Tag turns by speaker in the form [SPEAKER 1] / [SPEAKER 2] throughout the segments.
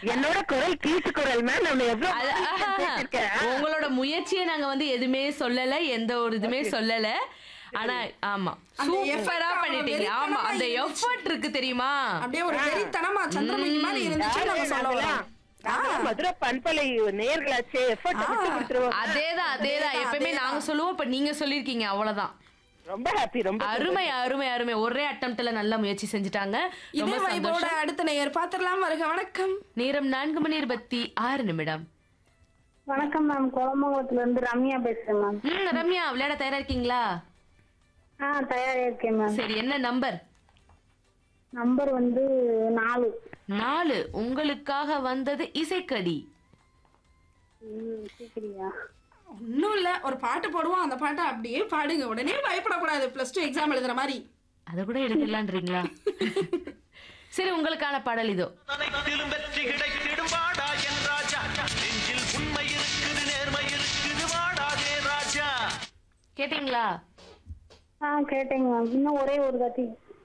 [SPEAKER 1] என்னோட குரல் கீசு குரல் மேம் நம்ம எவ்வளவு
[SPEAKER 2] அது- ஆஹா.
[SPEAKER 1] பேசிருக்கேன்.
[SPEAKER 2] உங்களோட முயற்சியை நாங்க வந்து எதுவுமே சொல்லல எந்த ஒரு இதுமே சொல்லல ஆனா ஆமா
[SPEAKER 3] அந்த
[SPEAKER 2] சூப்பரா
[SPEAKER 3] effort
[SPEAKER 2] பண்ணிட்டீங்க
[SPEAKER 3] அவ்வளவு
[SPEAKER 2] ஆமா அந்த
[SPEAKER 3] வெறித்தனமா
[SPEAKER 2] எஃபர்ட் இருக்கு தெரியுமா
[SPEAKER 3] அப்படியே ஒரு வெறித்தனமா சந்திரமுகி மாதிரி இருந்துச்சு நம்ம சொல்ல
[SPEAKER 1] நாங்கெல்லாம்
[SPEAKER 3] வரோம்
[SPEAKER 1] நாங்கெல்லாம் மதுரை பண்பலை நேர்களாச்சே எஃபர்ட் விட்டு கொடுத்துருவோம்
[SPEAKER 2] அதேதான் அதேதான் எப்பவுமே நாங்க சொல்லுவோம் இப்ப நீங்க சொல்லிருக்கீங்க அவ்வளவுதான்
[SPEAKER 1] ரொம்ப ஹாப்பி ரொம்ப
[SPEAKER 2] அருமை அருமை அருமை ஒரே அட்டம்ப்ட்ல நல்ல முயற்சி செஞ்சுட்டாங்க ரொம்ப
[SPEAKER 3] இதே வைபோட
[SPEAKER 2] சந்தோஷம்
[SPEAKER 3] அடுத்த நேயர் பாத்திரலாம் வருக வணக்கம்
[SPEAKER 2] நேரம் நான்கு மணி இருபத்தி ஆறு நிமிடம்
[SPEAKER 4] வணக்கம் மேம் குளமங்கலத்துல இருந்து ரம்யா பேசுறேன் மேம்
[SPEAKER 2] ம், ரம்யா விளையாட தயாரா இருக்கீங்களா
[SPEAKER 4] ஆ தயாரா இருக்கேன் மேம்
[SPEAKER 2] சரி என்ன நம்பர்
[SPEAKER 4] நம்பர் வந்து நாலு
[SPEAKER 2] நாலு உங்களுக்காக வந்தது இசைக்கடி
[SPEAKER 4] ம், கேக்குறியா
[SPEAKER 3] ஒன்னும் இல்ல ஒரு பாட்டு போடுவோம் அந்த பாட்டை அப்படியே பாடுங்க உடனே பயப்படக்கூடாது பிளஸ் டூ எக்ஸாம் எழுதுற மாதிரி
[SPEAKER 2] அத கூட எடுக்கலான்றீங்களா சரி உங்களுக்கான பாடல் இதோ
[SPEAKER 5] அனைத்திலும் வெற்றி கிடைத்திடும் வாடா என் ராஜா நெஞ்சில் உண்மை இருக்குது நேர்மை இருக்குது வாடாதே ராஜா
[SPEAKER 2] கேட்டீங்களா
[SPEAKER 4] ஆ கேட்டேங்க மேம் இன்னும் ஒரே ஒரு கத்தி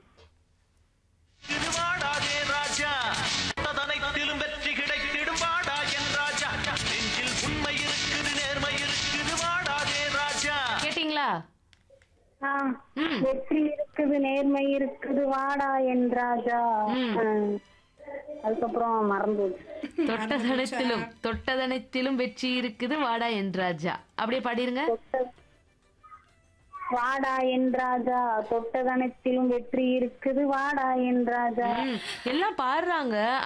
[SPEAKER 5] இது வாடாதே ராஜா அனைத்திலும் வெற்றி கிடைத்திடும் வாடா என் ராஜா நெஞ்சில் உண்மை இருக்குது நேர்மை இருக்குது வாடாதே ராஜா
[SPEAKER 2] கேட்டீங்களா
[SPEAKER 4] ஆ
[SPEAKER 2] ம்.
[SPEAKER 4] வெற்றி இருக்குது நேர்மை இருக்குது வாடா என் ராஜா
[SPEAKER 2] ம்.
[SPEAKER 4] ஆ. அதுக்கப்புறம் மறந்து போச்சு.
[SPEAKER 2] தொட்டதனத்திலும் தொட்டதனத்திலும் வெற்றி இருக்குது வாடா என்றாஜா அப்படியே பாடிருங்க
[SPEAKER 4] வாடா என் ராஜா தொட்டதனத்திலும் வெற்றி இருக்குது வாடா என் ராஜா
[SPEAKER 2] ம், எல்லாம் பாடுறாங்க